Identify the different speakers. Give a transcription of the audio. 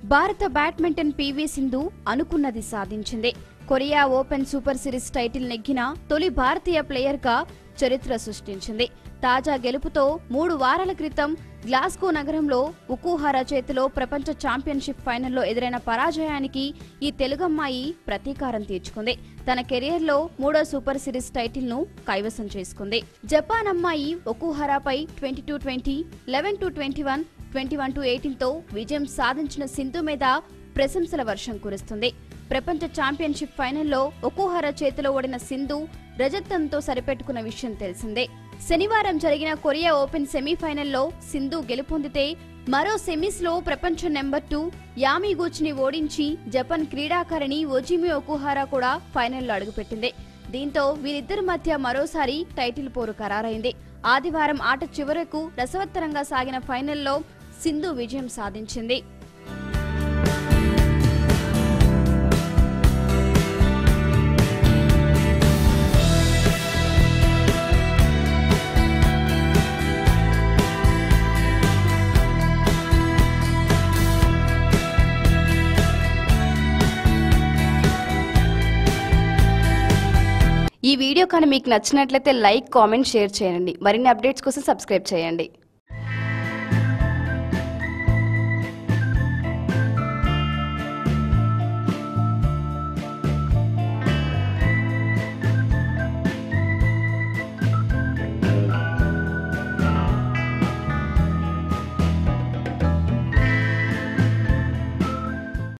Speaker 1: భారత badminton PV Sindhu అనుకున్నది సాధించింది Korea open super series title నెగ్గిన తొలి భారతీయ ప్లేయర్గా చరిత్ర సృష్టించింది తాజా గెలుపుతో మూడు వారాల క్రితం గ్లాస్గో నగరంలో ఉకుహారా చేతిలో ప్రపంచ ఛాంపియన్షిప్ ఫైనల్లో ఎదురైన పరాజయానికి ఈ తెలుగమ్మాయి ప్రతీకారం తీర్చుకుంది తన కెరియర్లో మూడో సూపర్ సిరీస్ టైటిల్ను కైవసం చేసుకుంది జపాన్ అమ్మాయి ఒకుహరాపై twenty two twenty eleven to twenty one twenty one to ఎయిటీన్తో విజయం సాధించిన సింధు మీద ప్రశంసల వర్షం కురుస్తుంది ప్రపంచ ఛాంపియన్షిప్ ఫైనల్లో ఒకుహరా చేతిలో ఓడిన సింధు రజతంతో సరిపెట్టుకున్న విషయం తెలిసిందే శనివారం జరిగిన కొరియా ఓపెన్ సెమీఫైనల్లో సింధు గెలుపొందితే మరో సెమీస్ లో ప్రపంచ నెంబర్ టూ యామిగూచ్ని ఓడించి జపాన్ క్రీడాకారిణి ఒజిమి ఒకుహారా కూడా ఫైనల్లో అడుగుపెట్టింది దీంతో వీరిద్దరి మధ్య మరోసారి టైటిల్ పోరు ఖరారైంది ఆదివారం ఆట చివరకు రసవత్తరంగా సాగిన ఫైనల్లో సింధు విజయం సాధించింది ఈ వీడియో కానీ మీకు నచ్చినట్లయితే లైక్ కామెంట్ షేర్ చేయండి మరిన్ని అప్డేట్స్ కోసం సబ్స్క్రైబ్ చేయండి